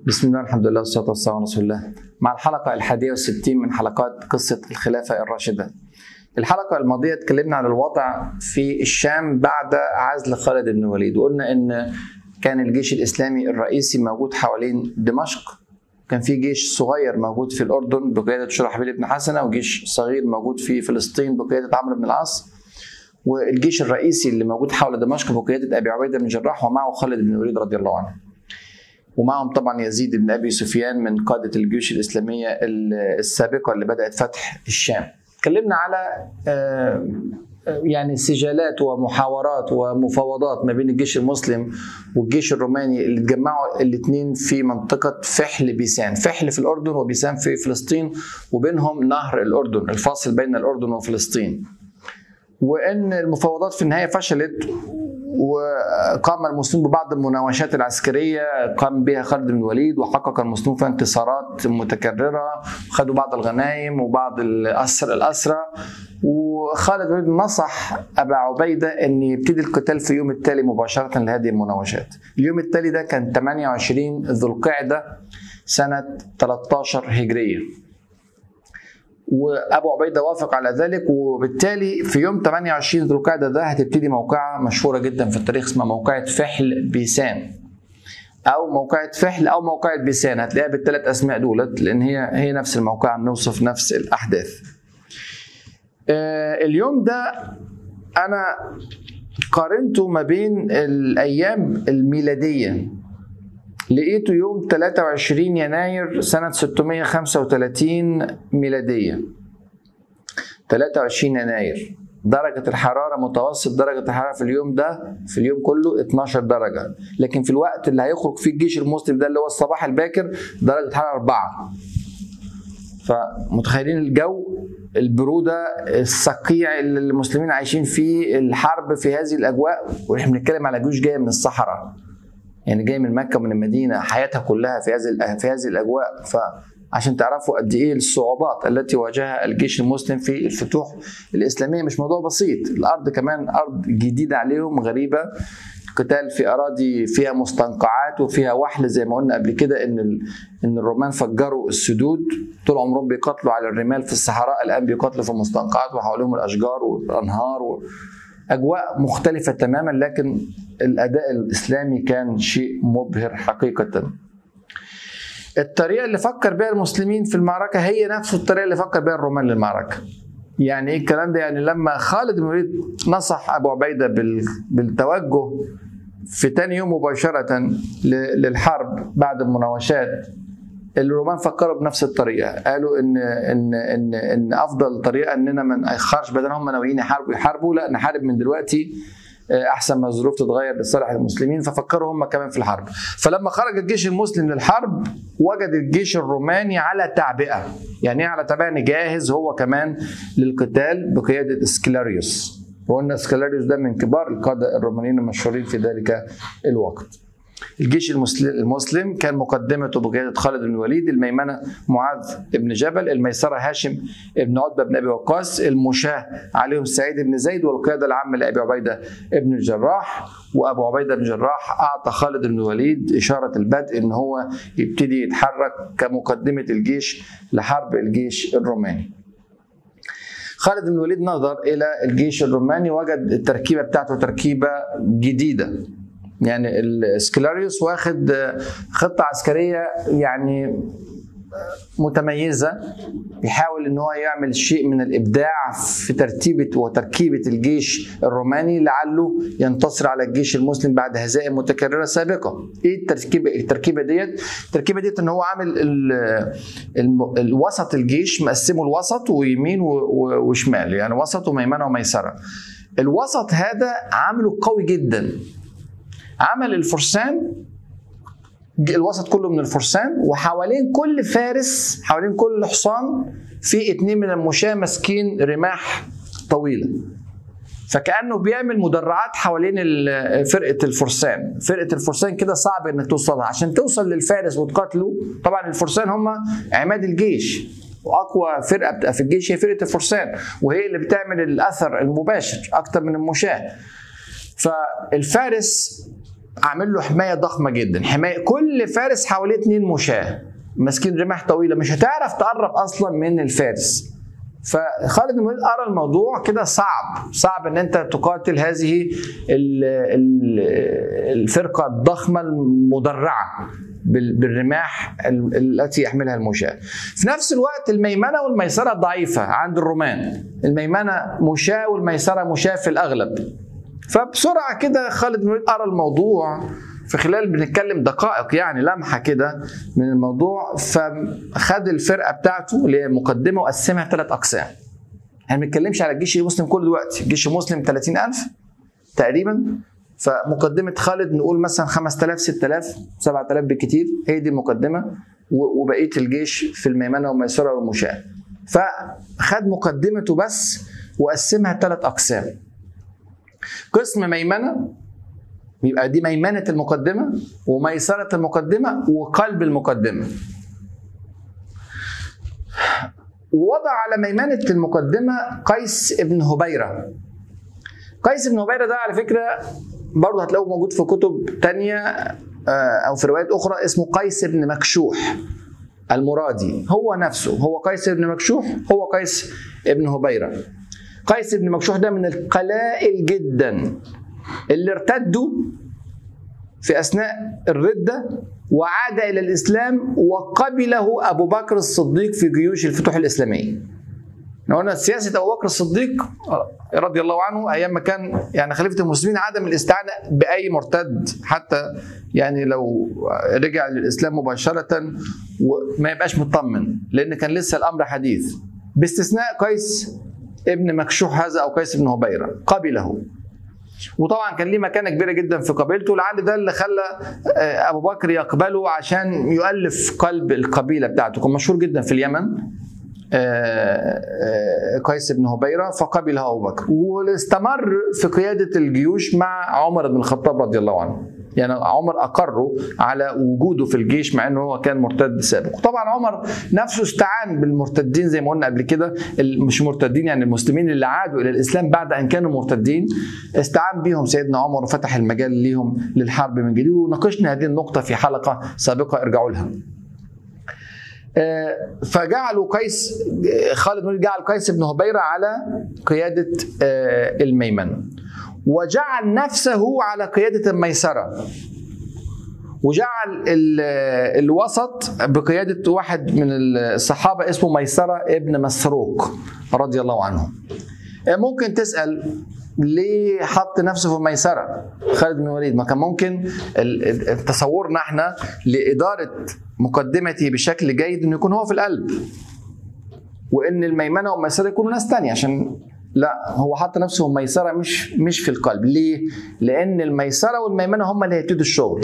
بسم الله الحمد لله والصلاة والسلام على رسول الله مع الحلقة الحادية والستين من حلقات قصة الخلافة الراشدة الحلقة الماضية اتكلمنا عن الوضع في الشام بعد عزل خالد بن الوليد وقلنا ان كان الجيش الإسلامي الرئيسي موجود حوالين دمشق كان في جيش صغير موجود في الأردن بقيادة شرحبيل بن حسنة وجيش صغير موجود في فلسطين بقيادة عمرو بن العاص والجيش الرئيسي اللي موجود حول دمشق بقيادة أبي عبيدة بن جراح ومعه خالد بن الوليد رضي الله عنه ومعهم طبعا يزيد بن ابي سفيان من قاده الجيوش الاسلاميه السابقه اللي بدات فتح الشام. اتكلمنا على يعني سجالات ومحاورات ومفاوضات ما بين الجيش المسلم والجيش الروماني اللي اتجمعوا الاثنين في منطقه فحل بيسان، فحل في الاردن وبيسان في فلسطين وبينهم نهر الاردن الفاصل بين الاردن وفلسطين. وان المفاوضات في النهايه فشلت وقام المسلمون ببعض المناوشات العسكرية قام بها خالد بن الوليد وحقق المسلمون فيها انتصارات متكررة خدوا بعض الغنائم وبعض الأسر الأسرى وخالد بن الوليد نصح أبا عبيدة أن يبتدي القتال في اليوم التالي مباشرة لهذه المناوشات اليوم التالي ده كان 28 ذو القعدة سنة 13 هجرية وابو عبيده وافق على ذلك وبالتالي في يوم 28 ذو القعده ده هتبتدي موقعه مشهوره جدا في التاريخ اسمها موقعه فحل بيسان او موقعه فحل او موقعه بيسان هتلاقيها بالثلاث اسماء دولت لان هي هي نفس الموقعه بنوصف نفس الاحداث. آه اليوم ده انا قارنته ما بين الايام الميلاديه لقيته يوم 23 يناير سنة 635 ميلادية 23 يناير درجة الحرارة متوسط درجة الحرارة في اليوم ده في اليوم كله 12 درجة لكن في الوقت اللي هيخرج فيه الجيش المسلم ده اللي هو الصباح الباكر درجة الحرارة 4 فمتخيلين الجو البرودة الصقيع اللي المسلمين عايشين فيه الحرب في هذه الأجواء واحنا بنتكلم على جيوش جاية من الصحراء يعني جاي من مكه ومن المدينه حياتها كلها في هذه في هذه الاجواء فعشان تعرفوا قد ايه الصعوبات التي واجهها الجيش المسلم في الفتوح الاسلاميه مش موضوع بسيط الارض كمان ارض جديده عليهم غريبه قتال في اراضي فيها مستنقعات وفيها وحل زي ما قلنا قبل كده ان ان الرومان فجروا السدود طول عمرهم بيقاتلوا على الرمال في الصحراء الان بيقاتلوا في المستنقعات وحواليهم الاشجار والانهار و... اجواء مختلفه تماما لكن الاداء الاسلامي كان شيء مبهر حقيقه الطريقه اللي فكر بها المسلمين في المعركه هي نفس الطريقه اللي فكر بها الرومان للمعركه يعني ايه الكلام ده يعني لما خالد بن الوليد نصح ابو عبيده بالتوجه في تاني يوم مباشره للحرب بعد المناوشات الرومان فكروا بنفس الطريقه قالوا ان ان ان ان افضل طريقه اننا ما ناخرش بدل هم ناويين يحاربوا يحاربوا لا نحارب من دلوقتي احسن ما الظروف تتغير لصالح المسلمين ففكروا هم كمان في الحرب فلما خرج الجيش المسلم للحرب وجد الجيش الروماني على تعبئه يعني ايه على تعبئه يعني جاهز هو كمان للقتال بقياده اسكلاريوس وقلنا اسكلاريوس ده من كبار القاده الرومانيين المشهورين في ذلك الوقت الجيش المسلم كان مقدمته بقيادة خالد بن الوليد الميمنة معاذ بن جبل الميسرة هاشم بن عتبة بن أبي وقاص المشاة عليهم سعيد بن زيد والقيادة العامة لأبي عبيدة بن الجراح وأبو عبيدة بن الجراح أعطى خالد بن الوليد إشارة البدء إن هو يبتدي يتحرك كمقدمة الجيش لحرب الجيش الروماني خالد بن الوليد نظر إلى الجيش الروماني وجد التركيبة بتاعته تركيبة جديدة يعني السكلاريوس واخد خطة عسكرية يعني متميزة بيحاول ان هو يعمل شيء من الابداع في ترتيبة وتركيبة الجيش الروماني لعله ينتصر على الجيش المسلم بعد هزائم متكررة سابقة. ايه التركيبة التركيبة ديت؟ التركيبة ديت ان هو عامل ال ال الوسط الجيش مقسمه الوسط ويمين وشمال يعني وسط وميمنة وميسرة. الوسط هذا عامله قوي جدا عمل الفرسان الوسط كله من الفرسان وحوالين كل فارس حوالين كل حصان في اتنين من المشاة ماسكين رماح طويله فكانه بيعمل مدرعات حوالين فرقه الفرسان فرقه الفرسان كده صعب انك توصلها عشان توصل للفارس وتقاتله طبعا الفرسان هم عماد الجيش واقوى فرقه بتبقى في الجيش هي فرقه الفرسان وهي اللي بتعمل الاثر المباشر اكتر من المشاه فالفارس عامل له حمايه ضخمه جدا حمايه كل فارس حواليه اتنين مشاه ماسكين رماح طويله مش هتعرف تقرب اصلا من الفارس فخالد بن الوليد ارى الموضوع كده صعب صعب ان انت تقاتل هذه ال- ال- الفرقه الضخمه المدرعه بال- بالرماح ال- التي يحملها المشاة في نفس الوقت الميمنه والميسره ضعيفه عند الرومان الميمنه مشاة والميسره مشاة في الاغلب فبسرعه كده خالد بن الوليد ارى الموضوع في خلال بنتكلم دقائق يعني لمحه كده من الموضوع فخد الفرقه بتاعته اللي هي مقدمه وقسمها ثلاث اقسام. احنا ما بنتكلمش على الجيش المسلم كله دلوقتي، الجيش المسلم 30000 تقريبا فمقدمه خالد نقول مثلا 5000 6000 7000 بالكثير هي دي المقدمه و- وبقيه الجيش في الميمنه والميسره والمشاة. فخد مقدمته بس وقسمها ثلاث اقسام. قسم ميمنه يبقى دي ميمنة المقدمة وميسرة المقدمة وقلب المقدمة ووضع على ميمنة المقدمة قيس ابن هبيرة قيس بن هبيرة ده على فكرة برضه هتلاقوه موجود في كتب تانية آه، أو في روايات أخرى اسمه قيس بن مكشوح المرادي هو نفسه هو قيس بن مكشوح هو قيس ابن هبيرة قيس بن مكشوح ده من القلائل جدا اللي ارتدوا في اثناء الرده وعاد الى الاسلام وقبله ابو بكر الصديق في جيوش الفتوح الاسلاميه. إحنا قلنا سياسه ابو بكر الصديق رضي الله عنه ايام ما كان يعني خليفه المسلمين عدم الاستعانه باي مرتد حتى يعني لو رجع للاسلام مباشره وما يبقاش مطمن لان كان لسه الامر حديث باستثناء قيس ابن مكشوح هذا او قيس بن هبيره قبله وطبعا كان ليه مكانه كبيره جدا في قبيلته لعل ده اللي خلى آه، ابو بكر يقبله عشان يؤلف قلب القبيله بتاعته كان مشهور جدا في اليمن آه، آه، قيس بن هبيره فقبله ابو بكر واستمر في قياده الجيوش مع عمر بن الخطاب رضي الله عنه يعني عمر اقره على وجوده في الجيش مع انه هو كان مرتد سابق وطبعا عمر نفسه استعان بالمرتدين زي ما قلنا قبل كده ال- مش مرتدين يعني المسلمين اللي عادوا الى الاسلام بعد ان كانوا مرتدين استعان بهم سيدنا عمر وفتح المجال ليهم للحرب من جديد وناقشنا هذه النقطه في حلقه سابقه ارجعوا لها آه، فجعلوا قيس آه، خالد بن الوليد جعل قيس بن هبيره على قياده آه، الميمنه وجعل نفسه على قياده الميسره وجعل ال- الوسط بقياده واحد من الصحابه اسمه ميسره ابن مسروق رضي الله عنه آه، ممكن تسال ليه حط نفسه في الميسره خالد بن الوليد ما كان ممكن ال- ال- تصورنا احنا لاداره مقدمته بشكل جيد انه يكون هو في القلب وان الميمنه والميسره يكونوا ناس تانية عشان لا هو حط نفسه في الميسره مش مش في القلب ليه؟ لان الميسره والميمنه هم اللي هيبتدوا الشغل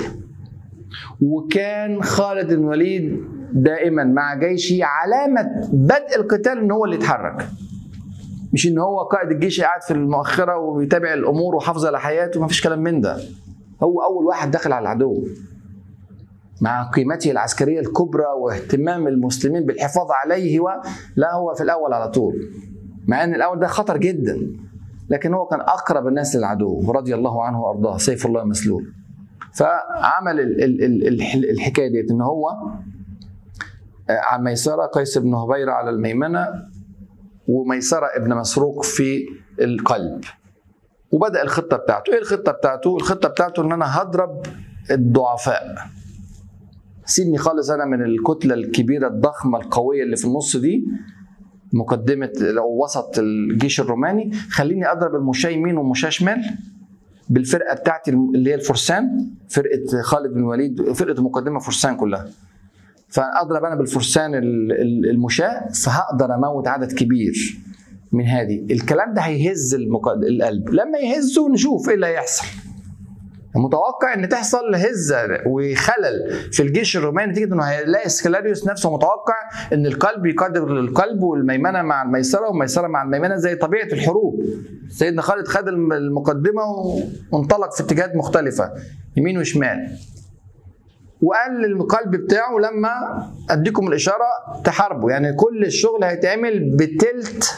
وكان خالد بن الوليد دائما مع جيشه علامه بدء القتال ان هو اللي يتحرك مش ان هو قائد الجيش قاعد في المؤخره وبيتابع الامور وحافظ على حياته ما فيش كلام من ده هو اول واحد دخل على العدو مع قيمته العسكريه الكبرى واهتمام المسلمين بالحفاظ عليه و... لا هو في الاول على طول مع ان الاول ده خطر جدا لكن هو كان اقرب الناس للعدو رضي الله عنه وارضاه سيف الله مسلول فعمل ال- ال- ال- الح- الحكايه ديت ان هو آه، على ميسره قيس بن هبيره على الميمنه وميسره ابن مسروق في القلب وبدا الخطه بتاعته ايه الخطه بتاعته الخطه بتاعته ان انا هضرب الضعفاء سيبني خالص انا من الكتله الكبيره الضخمه القويه اللي في النص دي مقدمه او وسط الجيش الروماني خليني اضرب المشاة يمين ومشاة شمال بالفرقه بتاعتي اللي هي الفرسان فرقه خالد بن الوليد فرقه المقدمه فرسان كلها فاضرب انا بالفرسان ال- ال- المشاة فهقدر اموت عدد كبير من هذه الكلام ده هيهز المقد... القلب لما يهزه نشوف ايه اللي هيحصل متوقع ان تحصل هزه وخلل في الجيش الروماني نتيجه انه هيلاقي سكلاريوس نفسه متوقع ان القلب يقدر للقلب والميمنه مع الميسره والميسره مع الميمنه زي طبيعه الحروب سيدنا خالد خد الم- المقدمه وانطلق في اتجاهات مختلفه يمين وشمال وقال للقلب بتاعه لما اديكم الاشاره تحاربوا يعني كل الشغل هيتعمل بتلت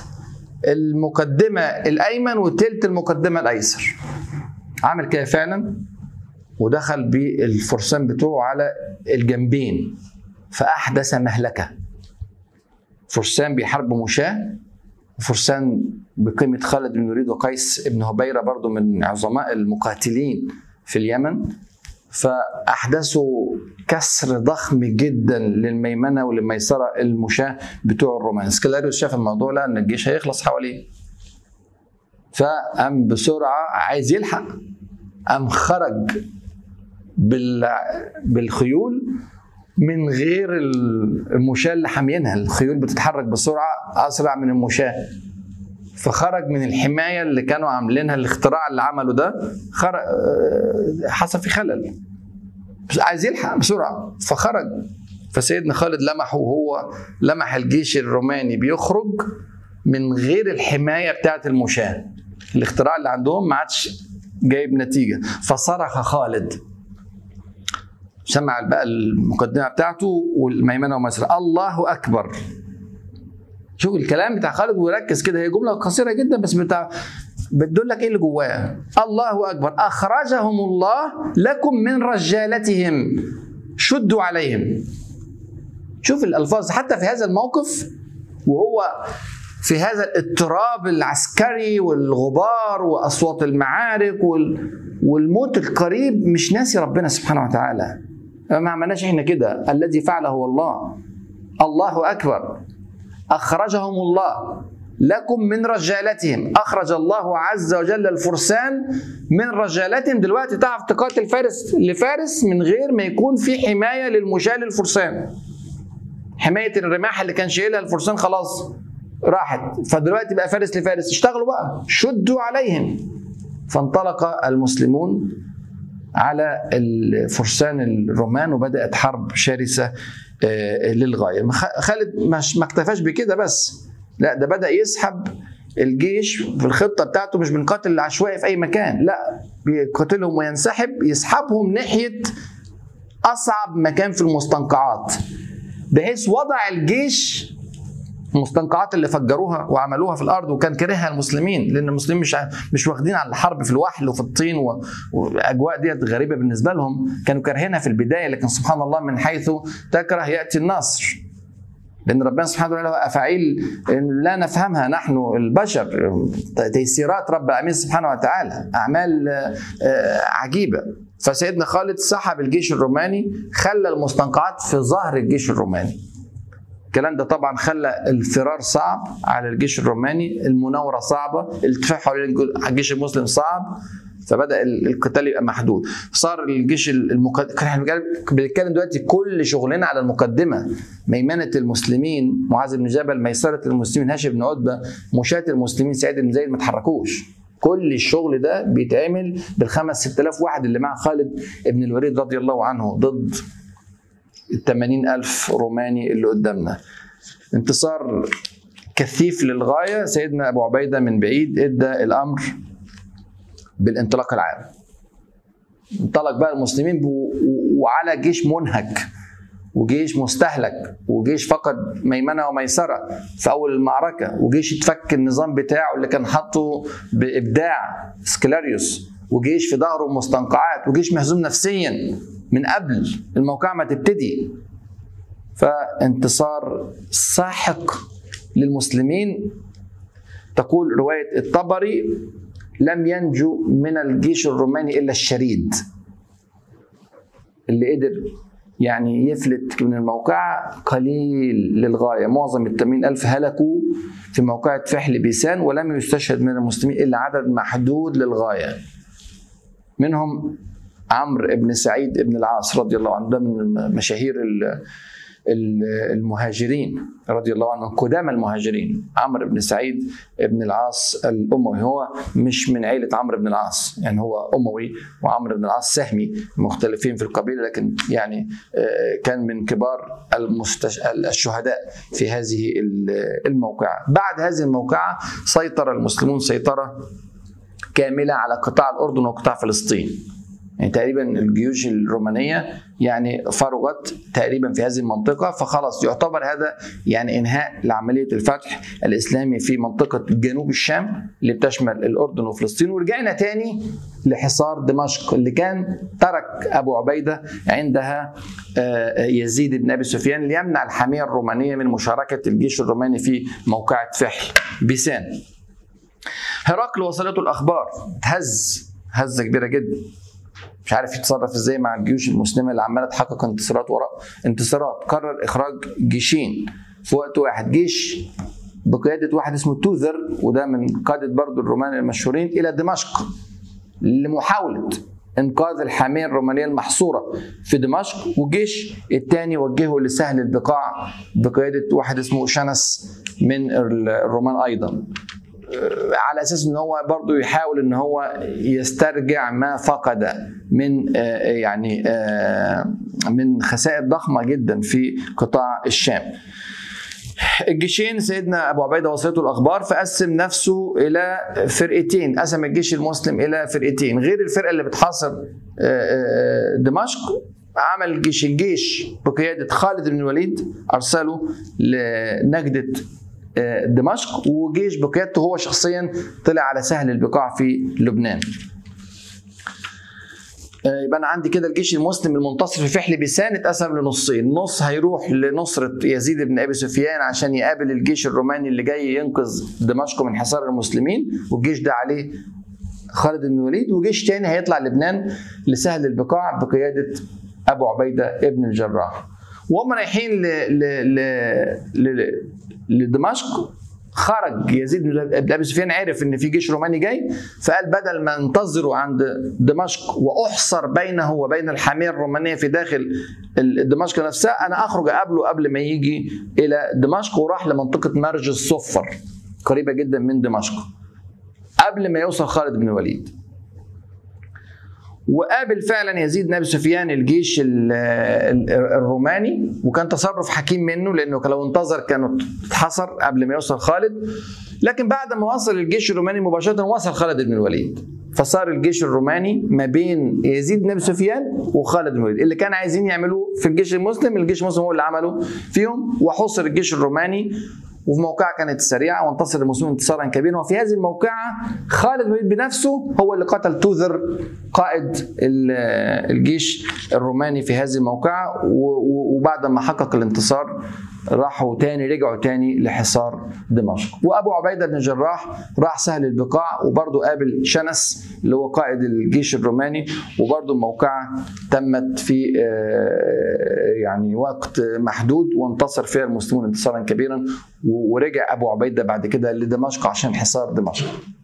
المقدمه الايمن وتلت المقدمه الايسر عمل كده فعلا ودخل بالفرسان بتوعه على الجنبين فأحدث مهلكة فرسان بيحاربوا مشاة وفرسان بقيمة خالد بن الوليد وقيس بن هبيرة برضو من عظماء المقاتلين في اليمن فأحدثوا كسر ضخم جدا للميمنة وللميسرة المشاة بتوع الرومان سكيلاريوس شاف الموضوع لقى ان الجيش هيخلص حواليه فقام بسرعة عايز يلحق قام خرج بال... بالخيول من غير المشاة اللي حامينها الخيول بتتحرك بسرعة أسرع من المشاة فخرج من الحماية اللي كانوا عاملينها الاختراع اللي عمله ده خرج حصل في خلل بس عايز يلحق بسرعة فخرج فسيدنا خالد لمحه وهو لمح الجيش الروماني بيخرج من غير الحماية بتاعة المشاة الاختراع اللي عندهم ما عادش جايب نتيجة فصرخ خالد سمع بقى المقدمة بتاعته والميمنة ومسرى الله أكبر شوف الكلام بتاع خالد وركز كده هي جملة قصيرة جدا بس بتاع بتدل لك ايه اللي جواها الله اكبر اخرجهم الله لكم من رجالتهم شدوا عليهم شوف الالفاظ حتى في هذا الموقف وهو في هذا الاضطراب العسكري والغبار واصوات المعارك والموت القريب مش ناسي ربنا سبحانه وتعالى ما عملناش احنا كده الذي فعله هو الله الله اكبر اخرجهم الله لكم من رجالتهم اخرج الله عز وجل الفرسان من رجالتهم دلوقتي تعرف تقاتل فارس لفارس من غير ما يكون في حمايه للمشاة للفرسان حمايه الرماح اللي كان شايلها الفرسان خلاص راحت فدلوقتي بقى فارس لفارس اشتغلوا بقى شدوا عليهم فانطلق المسلمون على الفرسان الرومان وبدات حرب شرسه للغايه خالد ما اكتفاش بكده بس لا ده بدا يسحب الجيش في الخطه بتاعته مش بنقاتل العشوائي في اي مكان لا بيقاتلهم وينسحب يسحبهم ناحيه اصعب مكان في المستنقعات بحيث وضع الجيش المستنقعات اللي فجروها وعملوها في الارض وكان كارهها المسلمين لان المسلمين مش مش واخدين على الحرب في الوحل وفي الطين والاجواء ديت غريبه بالنسبه لهم كانوا كارهينها في البدايه لكن سبحان الله من حيث تكره ياتي النصر لان ربنا سبحانه وتعالى له افاعيل لا نفهمها نحن البشر تيسيرات رب العالمين سبحانه وتعالى اعمال عجيبه فسيدنا خالد سحب الجيش الروماني خلى المستنقعات في ظهر الجيش الروماني الكلام ده طبعا خلى الفرار صعب على الجيش الروماني المناوره صعبه الاتفاق حوالين الجيش المسلم صعب فبدا القتال يبقى محدود صار الجيش المقدم احنا بنتكلم دلوقتي كل شغلنا على المقدمه ميمنه المسلمين معاذ بن جبل ميسره المسلمين هاشم بن عتبه مشاة المسلمين سعيد بن زيد ما تحركوش كل الشغل ده بيتعمل بالخمس 6000 واحد اللي مع خالد بن الوليد رضي الله عنه ضد ال ألف روماني اللي قدامنا انتصار كثيف للغاية سيدنا أبو عبيدة من بعيد ادى الأمر بالانطلاق العام انطلق بقى المسلمين وعلى جيش منهك وجيش مستهلك وجيش فقد ميمنه وميسره في اول المعركه وجيش اتفك النظام بتاعه اللي كان حاطه بابداع سكلاريوس وجيش في ظهره مستنقعات وجيش مهزوم نفسيا من قبل الموقعة ما تبتدي فانتصار ساحق للمسلمين تقول رواية الطبري لم ينجو من الجيش الروماني إلا الشريد اللي قدر يعني يفلت من الموقعة قليل للغاية معظم الثمانين ألف هلكوا في موقعة فحل بيسان ولم يستشهد من المسلمين إلا عدد محدود للغاية منهم عمرو بن سعيد بن العاص رضي الله عنه ده من مشاهير المهاجرين رضي الله عنهم قدام المهاجرين عمرو بن سعيد بن العاص الاموي هو مش من عيله عمرو بن العاص يعني هو اموي وعمرو بن العاص سهمي مختلفين في القبيله لكن يعني كان من كبار المستش... الشهداء في هذه الموقعه بعد هذه الموقعه سيطر المسلمون سيطره كامله على قطاع الاردن وقطاع فلسطين يعني تقريبا الجيوش الرومانيه يعني فرغت تقريبا في هذه المنطقه فخلاص يعتبر هذا يعني انهاء لعمليه الفتح الاسلامي في منطقه جنوب الشام اللي بتشمل الاردن وفلسطين ورجعنا تاني لحصار دمشق اللي كان ترك ابو عبيده عندها يزيد بن ابي سفيان ليمنع الحاميه الرومانيه من مشاركه الجيش الروماني في موقعه فحل بيسان. هرقل وصلته الاخبار تهز هزه كبيره جدا مش عارف يتصرف ازاي مع الجيوش المسلمه اللي عماله تحقق انتصارات وراء انتصارات قرر اخراج جيشين في وقت واحد جيش بقياده واحد اسمه توذر وده من قاده برضه الرومان المشهورين الى دمشق لمحاوله انقاذ الحاميه الرومانيه المحصوره في دمشق والجيش الثاني وجهه لسهل البقاع بقياده واحد اسمه شنس من الرومان ايضا على اساس ان هو برضه يحاول ان هو يسترجع ما فقد من يعني من خسائر ضخمه جدا في قطاع الشام. الجيشين سيدنا ابو عبيده وصلته الاخبار فقسم نفسه الى فرقتين قسم الجيش المسلم الى فرقتين غير الفرقه اللي بتحاصر دمشق عمل جيش الجيش بقياده خالد بن الوليد ارسله لنجده دمشق وجيش بقيادته هو شخصيا طلع على سهل البقاع في لبنان يبقى انا عندي كده الجيش المسلم المنتصر في فحل بيسان اتقسم لنصين، نص هيروح لنصره يزيد بن ابي سفيان عشان يقابل الجيش الروماني اللي جاي ينقذ دمشق من حصار المسلمين، والجيش ده عليه خالد بن الوليد، وجيش تاني هيطلع لبنان لسهل البقاع بقياده ابو عبيده ابن الجراح. وهم رايحين ل... ل... ل... ل... لدمشق خرج يزيد بن ابي سفيان عرف ان في جيش روماني جاي فقال بدل ما انتظروا عند دمشق واحصر بينه وبين الحاميه الرومانيه في داخل دمشق نفسها انا اخرج اقابله قبل ما يجي الى دمشق وراح لمنطقه مرج الصفر قريبه جدا من دمشق قبل ما يوصل خالد بن الوليد وقابل فعلا يزيد بن ابي سفيان الجيش الروماني وكان تصرف حكيم منه لانه لو انتظر كانوا اتحصر قبل ما يوصل خالد لكن بعد ما وصل الجيش الروماني مباشره وصل خالد بن الوليد فصار الجيش الروماني ما بين يزيد بن ابي سفيان وخالد بن الوليد اللي كان عايزين يعملوه في الجيش المسلم الجيش المسلم هو اللي عمله فيهم وحصر الجيش الروماني وفي موقعة كانت سريعة وانتصر المسلمون انتصارا كبيرا وفي هذه الموقعة خالد بن الوليد بنفسه هو اللي قتل توذر قائد الجيش الروماني في هذه الموقعة وبعد ما حقق الانتصار راحوا تاني رجعوا تاني لحصار دمشق وابو عبيده بن الجراح راح سهل البقاع وبرضه قابل شنس اللي هو قائد الجيش الروماني وبرضه الموقعه تمت في يعني وقت محدود وانتصر فيها المسلمون انتصارا كبيرا ورجع ابو عبيده بعد كده لدمشق عشان حصار دمشق.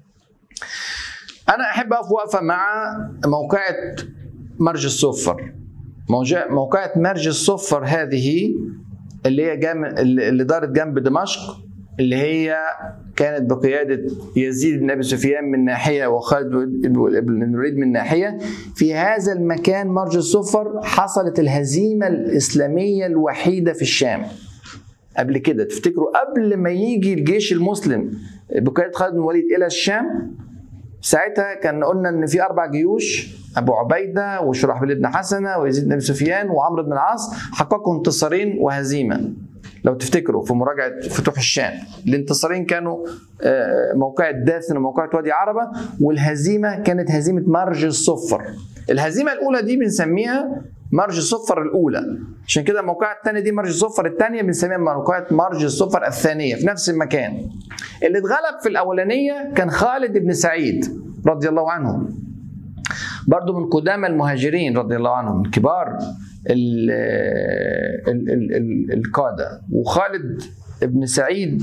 انا احب اقف وقفه مع موقعه مرج الصفر. موقعه مرج الصفر هذه اللي هي جام اللي دارت جنب دمشق اللي هي كانت بقيادة يزيد بن أبي سفيان من ناحية وخالد بن الوليد من ناحية في هذا المكان مرج الصفر حصلت الهزيمة الإسلامية الوحيدة في الشام قبل كده تفتكروا قبل ما يجي الجيش المسلم بقيادة خالد بن الوليد إلى الشام ساعتها كان قلنا ان في اربع جيوش ابو عبيده وشرحبيل بن حسنه ويزيد بن ابي سفيان وعمرو بن العاص حققوا انتصارين وهزيمه لو تفتكروا في مراجعه فتوح الشام الانتصارين كانوا موقعة داثن وموقعة وادي عربه والهزيمه كانت هزيمه مرج الصفر الهزيمه الاولى دي بنسميها مرج الصفر الاولى عشان كده الموقعة الثانيه دي مرج الصفر الثانيه بنسميها موقعة مرج الصفر الثانيه في نفس المكان اللي اتغلب في الاولانيه كان خالد بن سعيد رضي الله عنه برضو من قدامى المهاجرين رضي الله عنهم من كبار ال ال ال ال القادة وخالد بن سعيد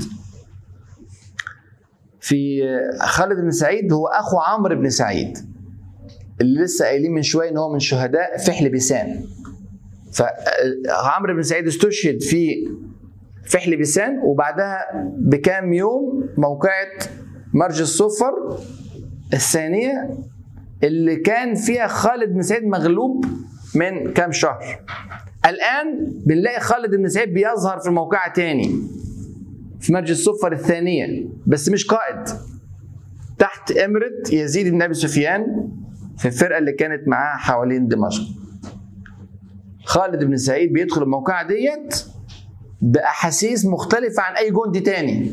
في خالد بن سعيد هو أخو عمرو بن سعيد اللي لسه قايلين من شوية إن هو من شهداء فحل بيسان فعمرو بن سعيد استشهد في فحل بيسان وبعدها بكام يوم موقعة مرج الصفر الثانية اللي كان فيها خالد بن سعيد مغلوب من كام شهر الآن بنلاقي خالد بن سعيد بيظهر في الموقعة تاني في مرج الصفر الثانية بس مش قائد تحت إمرة يزيد بن أبي سفيان في الفرقه اللي كانت معاه حوالين دمشق خالد بن سعيد بيدخل الموقعة ديت بأحاسيس مختلفة عن أي جندي تاني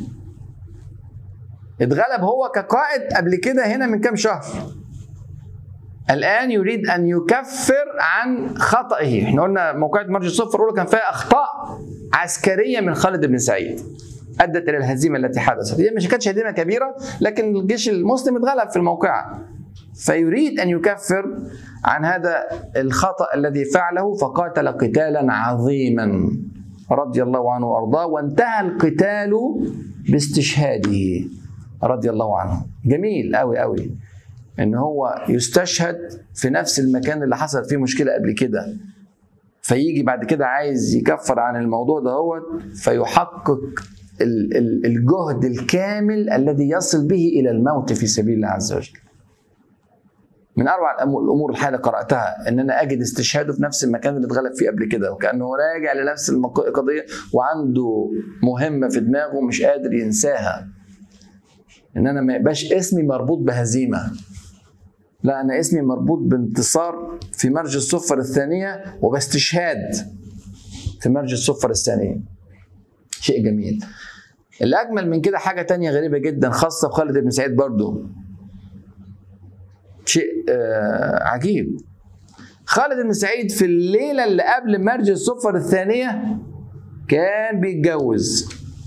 اتغلب هو كقائد قبل كده هنا من كام شهر الآن يريد أن يكفر عن خطئه احنا قلنا موقعة مرج الصفر الأولى كان فيها أخطاء عسكرية من خالد بن سعيد أدت إلى الهزيمة التي حدثت هي مش كانتش هزيمة كبيرة لكن الجيش المسلم اتغلب في الموقعة فيريد أن يكفر عن هذا الخطأ الذي فعله فقاتل قتالا عظيما رضي الله عنه وأرضاه وانتهى القتال باستشهاده رضي الله عنه جميل قوي قوي ان هو يستشهد في نفس المكان اللي حصلت فيه مشكله قبل كده فيجي بعد كده عايز يكفر عن الموضوع ده هو فيحقق ال- ال- الجهد الكامل الذي يصل به الى الموت في سبيل الله عز وجل من اروع الأم- الامور الحالة قراتها ان انا اجد استشهاده في نفس المكان اللي اتغلب فيه قبل كده وكانه راجع لنفس المق- القضيه وعنده مهمه في دماغه مش قادر ينساها ان انا ما يبقاش اسمي مربوط بهزيمه لا انا اسمي مربوط بانتصار في مرج الصفر الثانيه وباستشهاد في مرج الصفر الثانيه شيء جميل الاجمل من كده حاجه تانية غريبه جدا خاصه بخالد بن سعيد برضو شيء آه عجيب خالد بن سعيد في الليله اللي قبل مرج الصفر الثانيه كان بيتجوز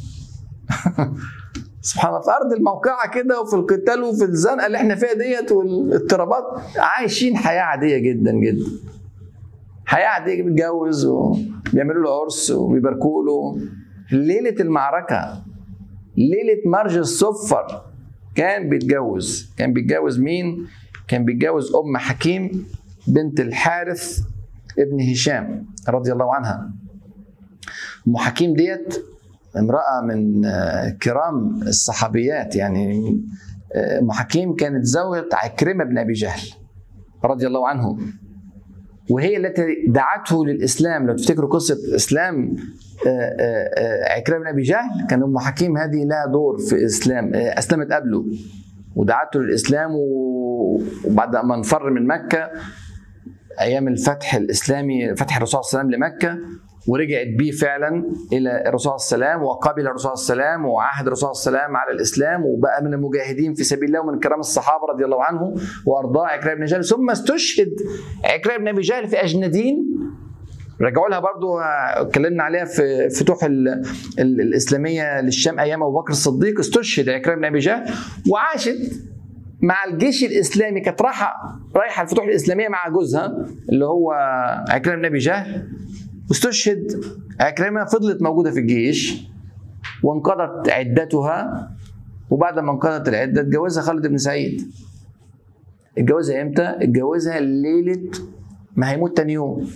سبحان الله في ارض الموقعه كده وفي القتال وفي الزنقه اللي احنا فيها ديت والاضطرابات عايشين حياه عاديه جدا جدا حياه عاديه بيتجوز وبيعملوا له عرس وبيباركوا له ليله المعركه ليله مرج الصفر كان بيتجوز كان بيتجوز مين كان بيتجوز ام حكيم بنت الحارث ابن هشام رضي الله عنها ام حكيم ديت امرأة من آه، كرام الصحابيات يعني آه، أم حكيم كانت زوجة عكرمة بن أبي جهل رضي الله عنه وهي التي دعته للإسلام لو تفتكروا قصة إسلام آه، آه، آه، عكرمة بن أبي جهل كان أم حكيم هذه لها دور في الإسلام آه، أسلمت قبله ودعته للإسلام و- وبعد ما انفر من مكة ايام الفتح الاسلامي فتح الرسول صلى الله عليه وسلم لمكه ورجعت بيه فعلا الى الرسول صلى الله عليه وسلم وقبل الرسول صلى الله عليه وسلم وعهد الرسول صلى الله عليه وسلم على الاسلام وبقى من المجاهدين في سبيل الله ومن كرام الصحابه رضي الله عنه وارضاه عكرمه بن جهل ثم استشهد عكرمه بن ابي جهل في اجندين رجعوا لها برضو آه، اتكلمنا عليها في فتوح ال ال الاسلاميه للشام ايام ابو بكر الصديق استشهد عكرمه بن ابي جهل وعاشت مع الجيش الاسلامي كانت رايحه رايحه الفتوح الاسلاميه مع جوزها اللي هو عكرمه بن ابي جهل واستشهد عكرمه فضلت موجوده في الجيش وانقضت عدتها وبعد ما انقضت العده اتجوزها خالد بن سعيد اتجوزها امتى؟ اتجوزها ليله ما هيموت تاني يوم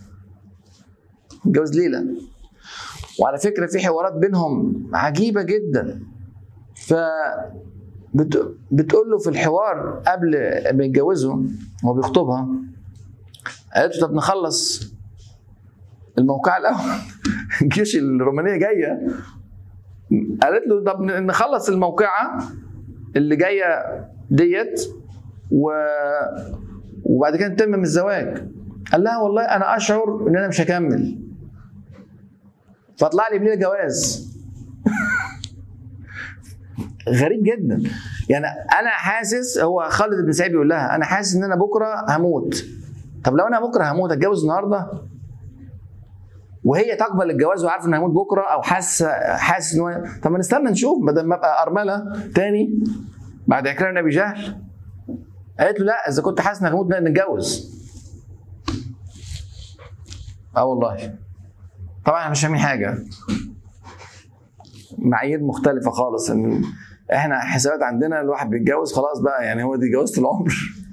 اتجوز ليله وعلى فكره في حوارات بينهم عجيبه جدا ف بت... بتقول له في الحوار قبل ما يتجوزوا هو بيخطبها قالت له طب نخلص الموقع الاول الجيش الرومانيه جايه قالت له طب نخلص الموقعه اللي جايه ديت و... وبعد كده نتمم الزواج قال لها والله انا اشعر ان انا مش هكمل فطلع لي بليله جواز غريب جدا يعني انا حاسس هو خالد بن سعيد بيقول لها انا حاسس ان انا بكره هموت طب لو انا بكره هموت اتجوز النهارده وهي تقبل الجواز وعارفه ان هموت بكره او حاسه حاسس ان هو طب ما نستنى نشوف بدل ما ابقى ارمله تاني بعد عكرمه بن ابي جهل قالت له لا اذا كنت حاسس انك هموت نتجوز اه والله طبعا احنا مش فاهمين حاجه معايير مختلفه خالص ان احنا حسابات عندنا الواحد بيتجوز خلاص بقى يعني هو دي جوازة العمر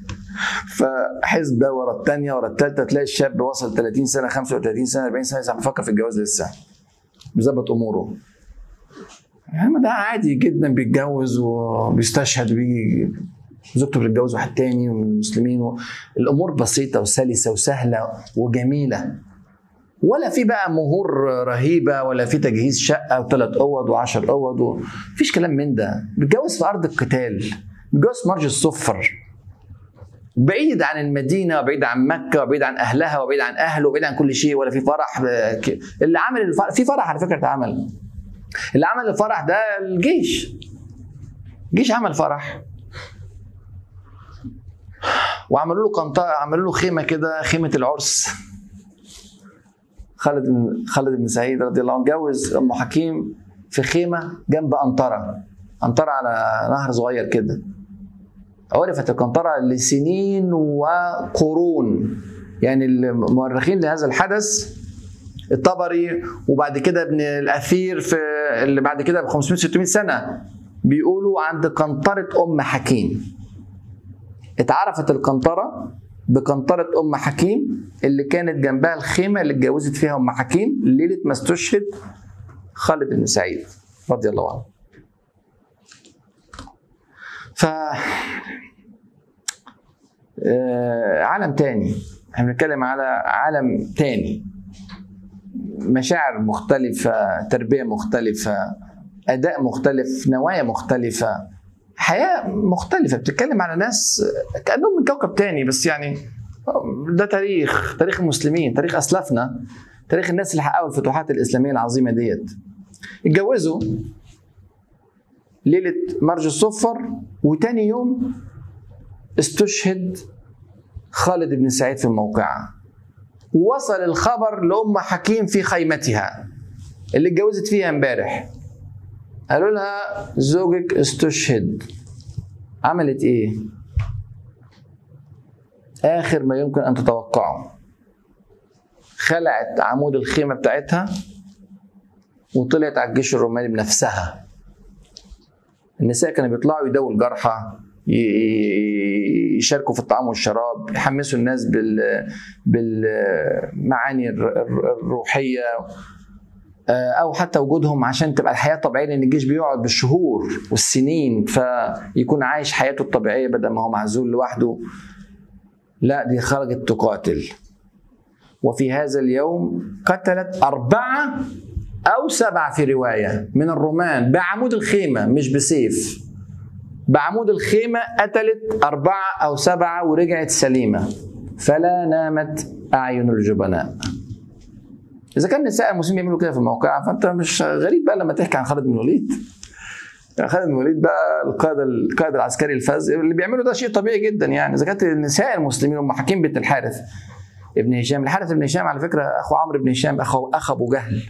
فحزب ورا الثانيه ورا الثالثه تلاقي الشاب وصل 30 سنه 35 سنه 40 سنه لسه بيفكر في الجواز لسه بيظبط اموره يعني ما ده عادي جدا بيتجوز وبيستشهد وبيجي زوجته بتتجوز واحد تاني ومن المسلمين و... الامور بسيطه وسلسه وسهله وجميله ولا في بقى مهور رهيبه ولا في تجهيز شقه وثلاث اوض وعشر اوض و... مفيش كلام من ده بيتجوز في ارض القتال بيتجوز في مرج الصفر بعيد عن المدينه وبعيد عن مكه وبعيد عن اهلها وبعيد عن اهله وبعيد عن كل شيء ولا في فرح اللي عمل الفرح في فرح على فكره اتعمل اللي عمل الفرح ده الجيش الجيش عمل فرح وعملوا له قنطرة عملوا له خيمه كده خيمه العرس خالد بن خالد بن سعيد رضي الله عنه جوز ام حكيم في خيمه جنب قنطره قنطره على نهر صغير كده عرفت القنطرة لسنين وقرون يعني المؤرخين لهذا الحدث الطبري وبعد كده ابن الاثير في اللي بعد كده ب 500 600 سنه بيقولوا عند قنطره ام حكيم اتعرفت القنطره بقنطره ام حكيم اللي كانت جنبها الخيمه اللي اتجوزت فيها ام حكيم ليله ما استشهد خالد بن سعيد رضي الله عنه ف عالم تاني احنا بنتكلم على عالم تاني مشاعر مختلفة تربية مختلفة أداء مختلف نوايا مختلفة حياة مختلفة بتتكلم على ناس كأنهم من كوكب تاني بس يعني ده تاريخ تاريخ المسلمين تاريخ أسلافنا تاريخ الناس اللي حققوا الفتوحات الإسلامية العظيمة ديت اتجوزوا ليلة مرج الصفر وتاني يوم استشهد خالد بن سعيد في الموقعة وصل الخبر لأم حكيم في خيمتها اللي اتجوزت فيها امبارح قالوا لها زوجك استشهد عملت ايه اخر ما يمكن ان تتوقعه خلعت عمود الخيمه بتاعتها وطلعت على الجيش الروماني بنفسها النساء كانوا بيطلعوا يداووا الجرحى يشاركوا في الطعام والشراب يحمسوا الناس بال بالمعاني الروحيه او حتى وجودهم عشان تبقى الحياه طبيعيه لان الجيش بيقعد بالشهور والسنين فيكون عايش حياته الطبيعيه بدل ما هو معزول لوحده لا دي خرجت تقاتل وفي هذا اليوم قتلت أربعة أو سبعة في رواية من الرومان بعمود الخيمة مش بسيف بعمود الخيمة قتلت أربعة أو سبعة ورجعت سليمة فلا نامت أعين الجبناء إذا كان نساء المسلمين يعملوا كده في الموقع فأنت مش غريب بقى لما تحكي عن خالد بن الوليد خالد بن الوليد بقى القائد القائد العسكري الفذ اللي بيعملوا ده شيء طبيعي جدا يعني اذا كانت النساء المسلمين هم حكيم بنت الحارث ابن هشام الحارث بن هشام على فكره اخو عمرو بن هشام اخو اخ ابو جهل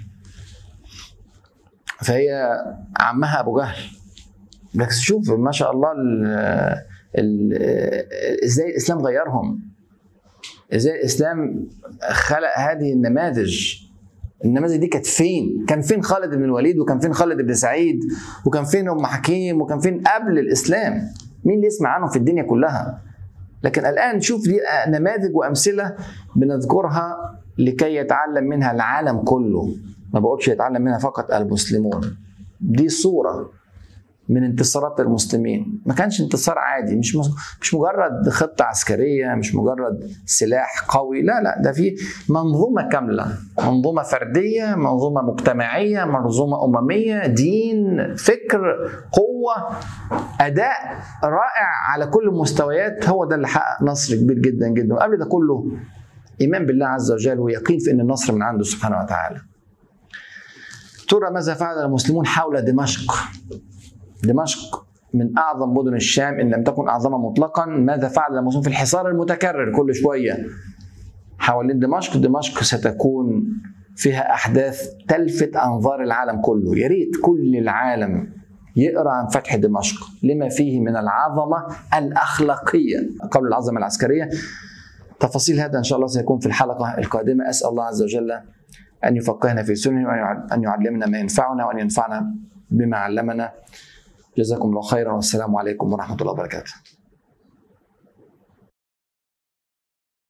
فهي عمها ابو جهل بس شوف ما شاء الله ال ال ازاي الاسلام غيرهم ازاي الاسلام خلق هذه النماذج النماذج دي كانت فين؟ كان فين خالد بن الوليد وكان فين خالد بن سعيد وكان فين ام حكيم وكان فين قبل الاسلام؟ مين اللي يسمع عنهم في الدنيا كلها؟ لكن الان شوف دي نماذج وامثله بنذكرها لكي يتعلم منها العالم كله ما بقولش يتعلم منها فقط المسلمون دي صوره من انتصارات المسلمين ما كانش انتصار عادي مش مش مجرد خطة عسكرية مش مجرد سلاح قوي لا لا ده في منظومة كاملة منظومة فردية منظومة مجتمعية منظومة أممية دين فكر قوة أداء رائع على كل المستويات هو ده اللي حقق نصر كبير جدا جدا وقبل ده كله إيمان بالله عز وجل ويقين في أن النصر من عنده سبحانه وتعالى ترى ماذا فعل المسلمون حول دمشق دمشق من اعظم مدن الشام ان لم تكن اعظمها مطلقا ماذا فعل المسلمون في الحصار المتكرر كل شويه حوالين دمشق دمشق ستكون فيها احداث تلفت انظار العالم كله يا ريت كل العالم يقرا عن فتح دمشق لما فيه من العظمه الاخلاقيه قبل العظمه العسكريه تفاصيل هذا ان شاء الله سيكون في الحلقه القادمه اسال الله عز وجل ان يفقهنا في سنه وان يعلمنا ما ينفعنا وان ينفعنا بما علمنا جزاكم الله خيرا والسلام عليكم ورحمه الله وبركاته